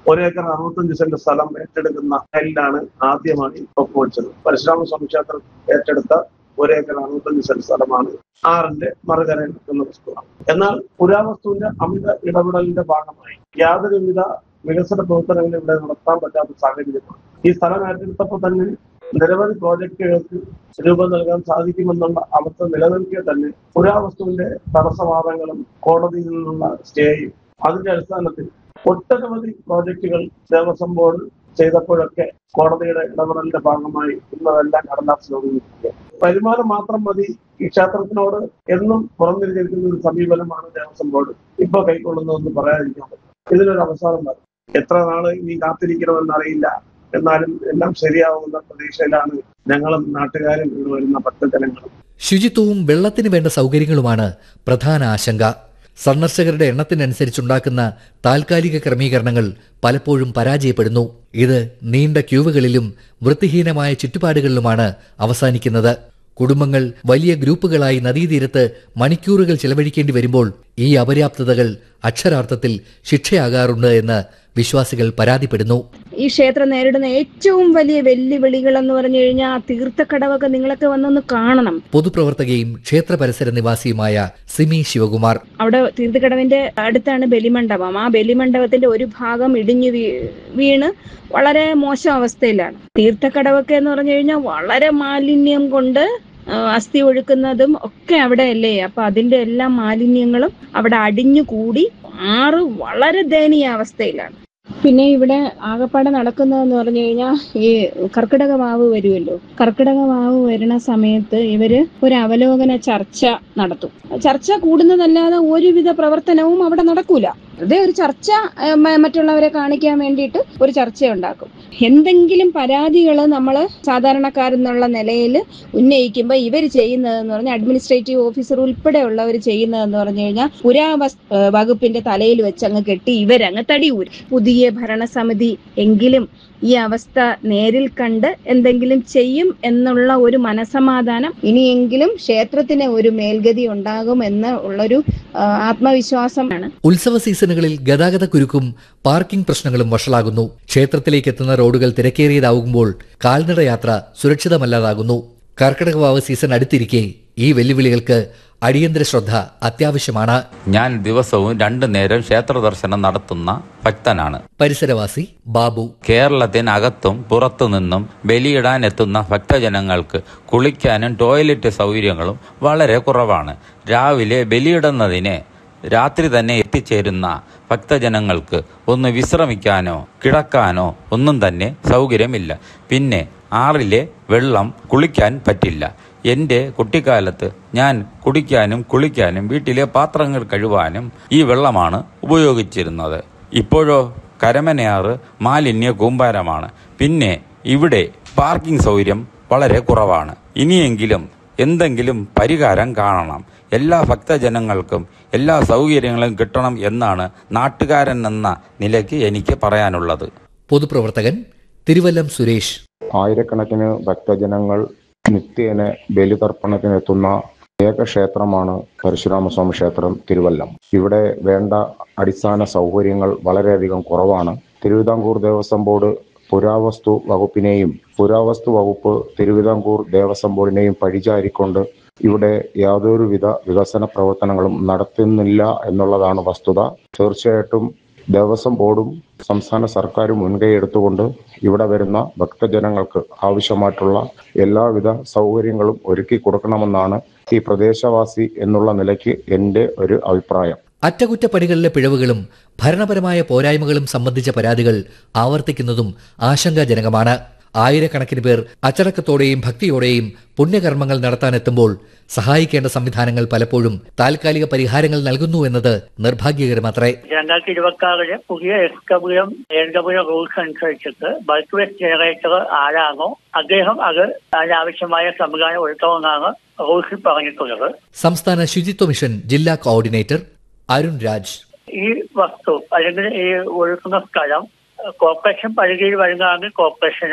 ഒരേക്കർ അറുപത്തഞ്ച് സെന്റ് സ്ഥലം ഏറ്റെടുക്കുന്ന കല്ലാണ് ആദ്യമായി ഒപ്പുവെച്ചത് പരശുരാമ സ്വാമി ക്ഷേത്രം ഏറ്റെടുത്ത ഒരേക്കർ അറുപത്തഞ്ച് സെന്റ് സ്ഥലമാണ് ആറിന്റെ മറുകരയിൽ നിൽക്കുന്ന വസ്തുവാണ് എന്നാൽ പുരാവസ്തുവിന്റെ അമിത ഇടപെടലിന്റെ ഭാഗമായി യാതൊരുവിധ വികസന പ്രവർത്തനങ്ങളും ഇവിടെ നടത്താൻ പറ്റാത്ത സാഹചര്യമാണ് ഈ സ്ഥലം ഏറ്റെടുത്തപ്പോൾ തന്നെ നിരവധി പ്രോജക്റ്റുകൾക്ക് രൂപം നൽകാൻ സാധിക്കുമെന്നുള്ള അവസ്ഥ നിലനിൽക്കെ തന്നെ പുരാവസ്തുവിന്റെ തടസ്സവാദങ്ങളും കോടതിയിൽ നിന്നുള്ള സ്റ്റേയും അതിന്റെ അടിസ്ഥാനത്തിൽ ഒട്ടനവധി പ്രോജക്റ്റുകൾ ദേവസ്വം ബോർഡ് ചെയ്തപ്പോഴൊക്കെ കോടതിയുടെ ഇടപെടലിന്റെ ഭാഗമായി ഇന്നതെല്ലാം കടലാസിൽ ഒതുങ്ങിയിരിക്കുക വരുമാനം മാത്രം മതി ഈ ക്ഷേത്രത്തിനോട് എന്നും പുറംതിരിഞ്ഞിരിക്കുന്ന ഒരു സമീപനമാണ് ദേവസ്വം ബോർഡ് ഇപ്പൊ കൈക്കൊള്ളുന്നതെന്ന് പറയാതിരിക്കാൻ പറ്റും ഇതിനൊരു അവസാനം വരും എത്ര നാള് ഇനി കാത്തിരിക്കണമെന്നറിയില്ല എന്നാലും എല്ലാം ശരിയാവുമെന്ന പ്രതീക്ഷയിലാണ് ഞങ്ങളും നാട്ടുകാരും ഇവിടെ വരുന്ന ഭക്തജനങ്ങളും ശുചിത്വവും വെള്ളത്തിന് വേണ്ട സൗകര്യങ്ങളുമാണ് പ്രധാന ആശങ്ക സന്ദർശകരുടെ എണ്ണത്തിനനുസരിച്ചുണ്ടാക്കുന്ന താൽക്കാലിക ക്രമീകരണങ്ങൾ പലപ്പോഴും പരാജയപ്പെടുന്നു ഇത് നീണ്ട ക്യൂവുകളിലും വൃത്തിഹീനമായ ചുറ്റുപാടുകളിലുമാണ് അവസാനിക്കുന്നത് കുടുംബങ്ങൾ വലിയ ഗ്രൂപ്പുകളായി നദീതീരത്ത് മണിക്കൂറുകൾ ചെലവഴിക്കേണ്ടി വരുമ്പോൾ ഈ അപര്യാപ്തതകൾ അക്ഷരാർത്ഥത്തിൽ ശിക്ഷയാകാറുണ്ട് എന്ന് വിശ്വാസികൾ പരാതിപ്പെടുന്നു ഈ ക്ഷേത്രം നേരിടുന്ന ഏറ്റവും വലിയ വെല്ലുവിളികൾ എന്ന് പറഞ്ഞു കഴിഞ്ഞാൽ ആ തീർത്ഥക്കടവൊക്കെ നിങ്ങളൊക്കെ വന്നൊന്ന് കാണണം പൊതുപ്രവർത്തകയും ക്ഷേത്ര പരിസര നിവാസിയുമായ സിമി ശിവകുമാർ അവിടെ തീർത്ഥക്കടവിന്റെ അടുത്താണ് ബലിമണ്ഡപം ആ ബലിമണ്ഡപത്തിന്റെ ഒരു ഭാഗം ഇടിഞ്ഞു വീ വീണ് വളരെ മോശം അവസ്ഥയിലാണ് തീർത്ഥക്കടവൊക്കെ എന്ന് പറഞ്ഞു കഴിഞ്ഞാൽ വളരെ മാലിന്യം കൊണ്ട് ആ, അസ്ഥി ഒഴുക്കുന്നതും ഒക്കെ അവിടെ അല്ലേ അപ്പൊ അതിന്റെ എല്ലാ മാലിന്യങ്ങളും അവിടെ അടിഞ്ഞു കൂടി ആറ് വളരെ ദയനീയ അവസ്ഥയിലാണ് പിന്നെ ഇവിടെ ആകപ്പാടെ നടക്കുന്നതെന്ന് പറഞ്ഞു കഴിഞ്ഞാൽ ഈ കർക്കിടക വാവ് വരുമല്ലോ കർക്കിടക വാവ് വരുന്ന സമയത്ത് ഇവര് ഒരു അവലോകന ചർച്ച നടത്തും ചർച്ച കൂടുന്നതല്ലാതെ ഒരുവിധ പ്രവർത്തനവും അവിടെ നടക്കൂല വെറുതെ ഒരു ചർച്ച ഏഹ്, മ- മറ്റുള്ളവരെ കാണിക്കാൻ വേണ്ടിയിട്ട് ഒരു ചർച്ച ഉണ്ടാക്കും എന്തെങ്കിലും പരാതികൾ നമ്മൾ സാധാരണക്കാരെന്നുള്ള നിലയിൽ ഉന്നയിക്കുമ്പോൾ ഇവർ ചെയ്യുന്നതെന്ന് പറഞ്ഞാൽ അഡ്മിനിസ്ട്രേറ്റീവ് ഓഫീസർ ഉൾപ്പെടെയുള്ളവർ ചെയ്യുന്നതെന്ന് പറഞ്ഞു കഴിഞ്ഞാൽ പുരാവസ് ഏഹ്, വകുപ്പിന്റെ തലയിൽ വെച്ച് അങ്ങ് കെട്ടി ഇവരങ്ങ് തടിയൂരും പുതിയ ഭരണസമിതി എങ്കിലും ഈ അവസ്ഥ നേരിൽ കണ്ട് എന്തെങ്കിലും ചെയ്യും എന്നുള്ള ഒരു മനസമാധാനം ഇനിയെങ്കിലും ക്ഷേത്രത്തിന് ഒരു മേൽഗതി ഉണ്ടാകും എന്ന് ഉള്ളൊരു ആ, ആത്മവിശ്വാസമാണ് ഉത്സവ സീസണുകളിൽ ഗതാഗത കുരുക്കും പാർക്കിംഗ് പ്രശ്നങ്ങളും വഷളാകുന്നു ക്ഷേത്രത്തിലേക്ക് എത്തുന്ന റോഡുകൾ തിരക്കേറിയതാകുമ്പോൾ കാൽനട യാത്ര സുരക്ഷിതമല്ലാതാകുന്നു കർക്കിടകവാവ് സീസൺ അടുത്തിരിക്കെ ഈ വെല്ലുവിളികൾക്ക് അടിയന്തര ശ്രദ്ധ അത്യാവശ്യമാണ് ഞാൻ ദിവസവും രണ്ടു നേരം ക്ഷേത്ര ദർശനം നടത്തുന്ന ഭക്തനാണ് പരിസരവാസി ബാബു കേരളത്തിനകത്തും പുറത്തു നിന്നും ബലിയിടാൻ എത്തുന്ന ഭക്തജനങ്ങൾക്ക് കുളിക്കാനും ടോയ്ലറ്റ് സൗകര്യങ്ങളും വളരെ കുറവാണ് രാവിലെ ബലിയിടുന്നതിന് രാത്രി തന്നെ എത്തിച്ചേരുന്ന ഭക്തജനങ്ങൾക്ക് ഒന്ന് വിശ്രമിക്കാനോ കിടക്കാനോ ഒന്നും തന്നെ സൗകര്യമില്ല പിന്നെ ആറിലെ വെള്ളം കുളിക്കാൻ പറ്റില്ല എൻ്റെ കുട്ടിക്കാലത്ത് ഞാൻ കുടിക്കാനും കുളിക്കാനും വീട്ടിലെ പാത്രങ്ങൾ കഴുകാനും ഈ വെള്ളമാണ് ഉപയോഗിച്ചിരുന്നത് ഇപ്പോഴോ കരമനയാറ് മാലിന്യ കൂമ്പാരമാണ് പിന്നെ ഇവിടെ പാർക്കിംഗ് സൗകര്യം വളരെ കുറവാണ് ഇനിയെങ്കിലും എന്തെങ്കിലും പരിഹാരം കാണണം എല്ലാ ഭക്തജനങ്ങൾക്കും എല്ലാ സൗകര്യങ്ങളും കിട്ടണം എന്നാണ് നാട്ടുകാരൻ എന്ന നിലയ്ക്ക് എനിക്ക് പറയാനുള്ളത് പൊതുപ്രവർത്തകൻ തിരുവല്ലം സുരേഷ് ആയിരക്കണക്കിന് ഭക്തജനങ്ങൾ നിത്യേന ബലിതർപ്പണത്തിനെത്തുന്ന ഏക ക്ഷേത്രമാണ് പരശുരാമസ്വാമി ക്ഷേത്രം തിരുവല്ലം ഇവിടെ വേണ്ട അടിസ്ഥാന സൗകര്യങ്ങൾ വളരെയധികം കുറവാണ് തിരുവിതാംകൂർ ദേവസ്വം ബോർഡ് പുരാവസ്തു വകുപ്പിനെയും പുരാവസ്തു വകുപ്പ് തിരുവിതാംകൂർ ദേവസ്വം ബോർഡിനെയും പഴിചാരിക്കൊണ്ട് ഇവിടെ യാതൊരുവിധ വികസന പ്രവർത്തനങ്ങളും നടത്തുന്നില്ല എന്നുള്ളതാണ് വസ്തുത തീർച്ചയായിട്ടും ദേവസ്വം ബോർഡും സംസ്ഥാന സർക്കാരും മുൻകൈ എടുത്തുകൊണ്ട് ഇവിടെ വരുന്ന ഭക്തജനങ്ങൾക്ക് ആവശ്യമായിട്ടുള്ള എല്ലാവിധ സൗകര്യങ്ങളും ഒരുക്കി കൊടുക്കണമെന്നാണ് ഈ പ്രദേശവാസി എന്നുള്ള നിലയ്ക്ക് എൻ്റെ ഒരു അഭിപ്രായം അറ്റകുറ്റപ്പണികളിലെ പിഴവുകളും ഭരണപരമായ പോരായ്മകളും സംബന്ധിച്ച പരാതികൾ ആവർത്തിക്കുന്നതും ആശങ്കാജനകമാണ് ആയിരക്കണക്കിന് പേർ അച്ചടക്കത്തോടെയും ഭക്തിയോടെയും പുണ്യകർമ്മങ്ങൾ നടത്താനെത്തുമ്പോൾ സഹായിക്കേണ്ട സംവിധാനങ്ങൾ പലപ്പോഴും താൽക്കാലിക പരിഹാരങ്ങൾ നൽകുന്നു എന്നത് നിർഭാഗ്യകരമത്രേ രണ്ടായിരത്തി ഇരുപത്തി ആറില് പുതിയ S W N W rules അനുസരിച്ചിട്ട് ബൾക്ക് വെസ്റ്റ് ജനറേറ്റർ ആരാണോ അദ്ദേഹം അത് അതിനാവശ്യമായ സംവിധാനം ഒരുക്കണമെന്നാണ് റൂൾസിൽ പറഞ്ഞിട്ടുള്ളത് സംസ്ഥാന ശുചിത്വ മിഷൻ ജില്ലാ കോർഡിനേറ്റർ അരുൺ രാജ് ഈ വസ്തു അല്ലെങ്കിൽ ഈ ഒഴുക്കുന്ന സ്ഥലം കോർപ്പറേഷൻ പരിധിയിൽ വരുന്നതാണെങ്കിൽ കോർപ്പറേഷനും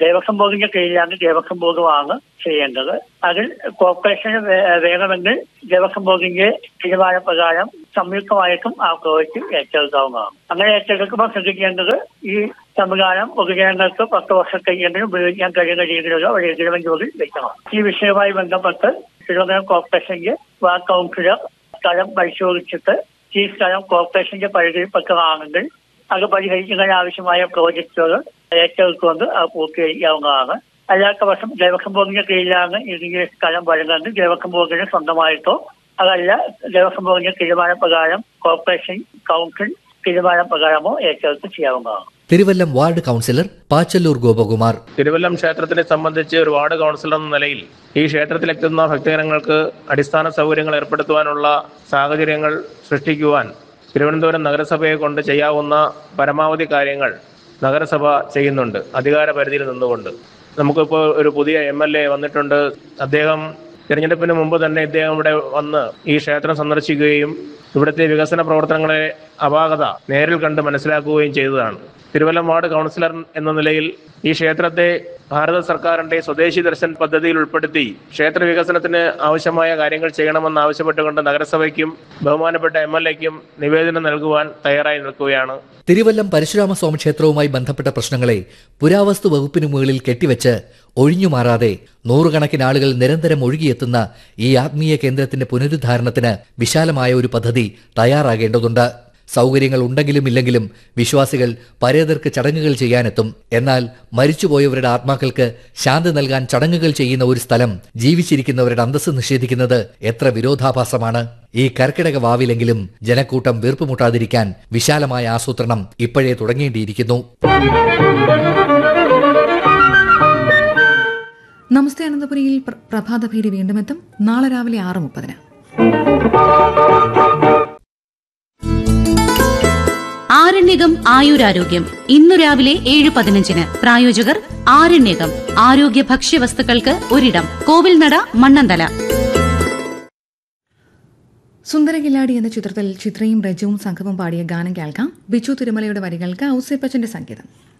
ദേവസ്വം ബോർഡിന്റെ കീഴിലാണ് ദേവസ്വം ബോർഡുമാണ് ചെയ്യേണ്ടത് അതിൽ കോർപ്പറേഷന് വേ- വേണമെങ്കിൽ ദേവസ്വം ബോർഡിന്റെ തീരുമാനപ്രകാരം സംയുക്തമായിട്ടും ആ പ്രോജക്റ്റ് ഏറ്റെടുക്കാവുന്നതാണ് അങ്ങനെ ഏറ്റെടുക്കുമ്പോൾ ശ്രദ്ധിക്കേണ്ടത് ഈ സംവിധാനം പൊതുജനങ്ങൾക്ക് പത്ത് വർഷത്തേക്കെങ്കിലും ഉപയോഗിക്കാൻ കഴിയുന്ന രീതിയിലുള്ള ഒരു എഗ്രിമെന്റ് കൂടി വെക്കണം ഈ വിഷയവുമായി ബന്ധപ്പെട്ട് തിരുവനന്തപുരം കോർപ്പറേഷന്റെ വാർഡ് കൗൺസിലർ സ്ഥലം പരിശോധിച്ചിട്ട് ഈ സ്ഥലം കോർപ്പറേഷന്റെ പരിധിയിൽപ്പെട്ടതാണെങ്കിൽ അത് പരിഹരിക്കുന്നതിന് ആവശ്യമായ പ്രോജക്റ്റുകൾ ഏറ്റെടുത്തുകൊണ്ട് അത് പൂർത്തീകരിക്കാവുന്നതാണ് അല്ലാത്ത വർഷം ദേവസ്വം ബോർഡിന്റെ കീഴിലാണ് ഇതിന്റെ സ്ഥലം വരുന്നത് ദേവസ്വം ബോർഡിന് സ്വന്തമായിട്ടോ അതല്ല ദേവസ്വം ബോർഡിന്റെ തീരുമാനപ്രകാരം കോർപ്പറേഷൻ കൗൺസിൽ തീരുമാനപ്രകാരമോ ഏറ്റെടുത്ത് ചെയ്യാവുന്നതാണ് തിരുവല്ലം വാർഡ് കൗൺസിലർ പാച്ചല്ലൂർ ഗോപകുമാർ തിരുവല്ലം ക്ഷേത്രത്തിനെ സംബന്ധിച്ച് ഒരു വാർഡ് കൗൺസിലർ എന്ന നിലയിൽ ഈ ക്ഷേത്രത്തിലെത്തുന്ന ഭക്തജനങ്ങൾക്ക് അടിസ്ഥാന സൗകര്യങ്ങൾ ഏർപ്പെടുത്തുവാനുള്ള സാഹചര്യങ്ങൾ സൃഷ്ടിക്കുവാൻ തിരുവനന്തപുരം നഗരസഭയെ കൊണ്ട് ചെയ്യാവുന്ന പരമാവധി കാര്യങ്ങൾ നഗരസഭ ചെയ്യുന്നുണ്ട് അധികാര പരിധിയിൽ നിന്നുകൊണ്ട് നമുക്കിപ്പോൾ ഒരു പുതിയ എം എൽ എ വന്നിട്ടുണ്ട് അദ്ദേഹം തിരഞ്ഞെടുപ്പിന് മുമ്പ് തന്നെ ഇദ്ദേഹം ഇവിടെ വന്ന് ഈ ക്ഷേത്രം സന്ദർശിക്കുകയും ഇവിടുത്തെ വികസന പ്രവർത്തനങ്ങളെ അപാകത നേരിൽ കണ്ട് മനസ്സിലാക്കുകയും ചെയ്തതാണ് തിരുവല്ലം വാർഡ് കൗൺസിലർ എന്ന നിലയിൽ ഈ ക്ഷേത്രത്തെ ഭാരത സർക്കാരിന്റെ സ്വദേശി ദർശൻ പദ്ധതിയിൽ ഉൾപ്പെടുത്തി ക്ഷേത്ര വികസനത്തിന് ആവശ്യമായ കാര്യങ്ങൾ ചെയ്യണമെന്ന് ആവശ്യപ്പെട്ടുകൊണ്ട് നഗരസഭയ്ക്കും ബഹുമാനപ്പെട്ട എം എൽ എക്കും നിവേദനം നൽകുവാൻ തയ്യാറായി നിൽക്കുകയാണ് തിരുവല്ലം പരശുരാമസ്വാമി ക്ഷേത്രവുമായി ബന്ധപ്പെട്ട പ്രശ്നങ്ങളെ പുരാവസ്തു വകുപ്പിനു മുകളിൽ കെട്ടിവെച്ച് ഒഴിഞ്ഞുമാറാതെ നൂറുകണക്കിന് ആളുകൾ നിരന്തരം ഒഴുകിയെത്തുന്ന ഈ ആത്മീയ കേന്ദ്രത്തിന്റെ പുനരുദ്ധാരണത്തിന് വിശാലമായ ഒരു പദ്ധതി തയ്യാറാകേണ്ടതുണ്ട് സൗകര്യങ്ങൾ ഉണ്ടെങ്കിലും ഇല്ലെങ്കിലും വിശ്വാസികൾ പരേതർക്ക് ചടങ്ങുകൾ ചെയ്യാനെത്തും എന്നാൽ മരിച്ചുപോയവരുടെ ആത്മാക്കൾക്ക് ശാന്തി നൽകാൻ ചടങ്ങുകൾ ചെയ്യുന്ന ഒരു സ്ഥലം ജീവിച്ചിരിക്കുന്നവരുടെ അന്തസ്സ് നിഷേധിക്കുന്നത് എത്ര വിരോധാഭാസമാണ് ഈ കർക്കിടക വാവിലെങ്കിലും ജനക്കൂട്ടം വീർപ്പുമുട്ടാതിരിക്കാൻ വിശാലമായ ആസൂത്രണം ഇപ്പോഴേ തുടങ്ങേണ്ടിയിരിക്കുന്നു നമസ്തേ അനന്തപുരിയിൽ പ്ര- പ്രഭാതഭേരി വീണ്ടും എത്തും നാളെ രാവിലെ ആറ് മുപ്പതിന് ആരണ്യകം ആയുരാരോഗ്യം ഇന്നു രാവിലെ ഏഴ് പതിനഞ്ചിന് പ്രായോജകർ ആരണ്യകം ആരോഗ്യ ഭക്ഷ്യവസ്തുക്കൾക്ക് ഒരിടം കോവിൽനട മണ്ണന്തല സുന്ദരകില്ലാടി എന്ന ചിത്രത്തിൽ ചിത്രയും രജവും സംഘവും പാടിയ ഗാനം കേൾക്കാം ബിച്ചു തിരുമലയുടെ വരികൾക്ക് ഔസേപ്പച്ചന്റെ സംഗീതം